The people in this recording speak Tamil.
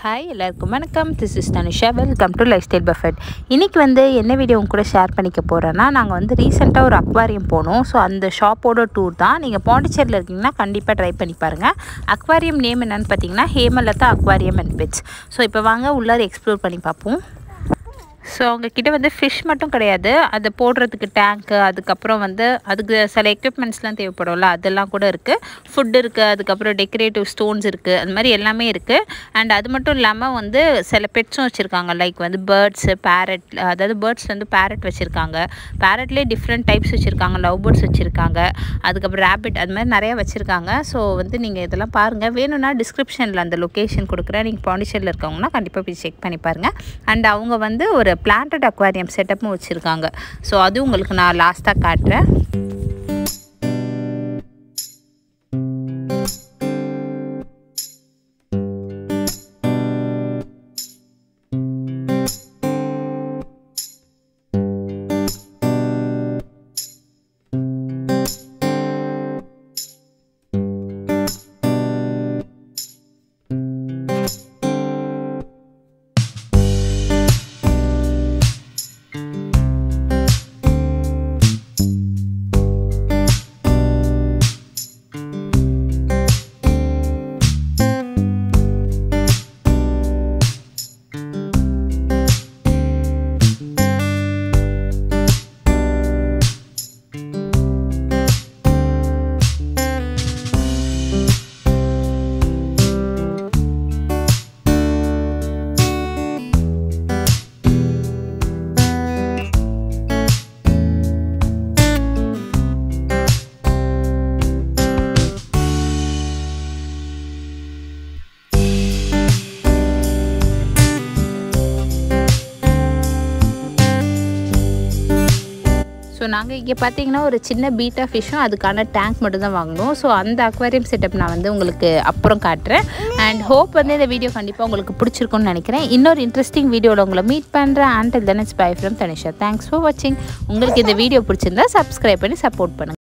ஹாய் எல்லாருக்கும் வணக்கம் this is Dhanusha welcome to lifestyle buffet இன்றைக்கி வந்து என்ன வீடியோ உங்க கூட ஷேர் பண்ணிக்க போகிறேன்னா நாங்கள் வந்து ரீசெண்டாக ஒரு அக்வாரியம் போனோம் ஸோ அந்த ஷாப்போட டூர் தான் நீங்கள் பாண்டிச்சேரியில் இருக்கீங்கன்னா கண்டிப்பாக ட்ரை பண்ணி பாருங்கள் அக்வாரியம் நேம் என்னென்னு பார்த்தீங்கன்னா Hemalatha aquarium and pets so இப்போ வாங்க உள்ளார எக்ஸ்ப்ளோர் பண்ணி பார்ப்போம் ஸோ அவங்கக்கிட்ட வந்து ஃபிஷ் மட்டும் கிடையாது அதை போடுறதுக்கு டேங்க்கு அதுக்கப்புறம் வந்து அதுக்கு சில எக்யூப்மெண்ட்ஸ்லாம் தேவைப்படும்ல அதெல்லாம் கூட இருக்குது ஃபுட் இருக்குது அதுக்கப்புறம் டெக்கரேட்டிவ் ஸ்டோன்ஸ் இருக்குது அது மாதிரி எல்லாமே இருக்குது அண்ட் அது மட்டும் இல்லாமல் வந்து சில பெட்ஸும் வச்சுருக்காங்க லைக் வந்து பேர்ட்ஸு பேரட் அதாவது பேர்ட்ஸ் வந்து பேரட் வச்சுருக்காங்க பேரட்லேயே டிஃப்ரெண்ட் டைப்ஸ் வச்சுருக்காங்க லவ் பேர்ட்ஸ் வச்சுருக்காங்க அதுக்கப்புறம் ரேபிட் அது மாதிரி நிறையா வச்சுருக்காங்க ஸோ வந்து நீங்கள் இதெல்லாம் பாருங்கள் வேணும்னா டிஸ்கிரிப்ஷனில் அந்த லொக்கேஷன் கொடுக்குறேன் நீங்கள் பாண்டிச்சேரியில் இருக்கவங்கன்னா கண்டிப்பாக போய் செக் பண்ணி பாருங்கள் அண்ட் அவங்க வந்து ஒரு பிளான்டட் அக்வாரியம் செட்டப்பும் வச்சுருக்காங்க ஸோ அது உங்களுக்கு நான் லாஸ்ட்டாக காட்டுறேன் ஸோ நாங்கள் இங்கே பார்த்தீங்கன்னா ஒரு சின்ன பீட்டா ஃபிஷ்ஷும் அதுக்கான டேங்க் மட்டும் தான் வாங்கினோம் ஸோ அந்த அக்வாரியம் செட்டப் நான் வந்து உங்களுக்கு அப்புறம் காட்டுறேன் அண்ட் ஹோப் வந்து இந்த வீடியோ கண்டிப்பாக உங்களுக்கு பிடிச்சிருக்கும்னு நினைக்கிறேன் இன்னொரு இன்ட்ரெஸ்டிங் வீடியோவில் உங்களை மீட் பண்ணுறேன் and then it's bye from Tanisha thanks for வாட்சிங் உங்களுக்கு இந்த வீடியோ பிடிச்சிருந்தா சப்ஸ்கிரைப் பண்ணி சப்போர்ட் பண்ணுங்கள்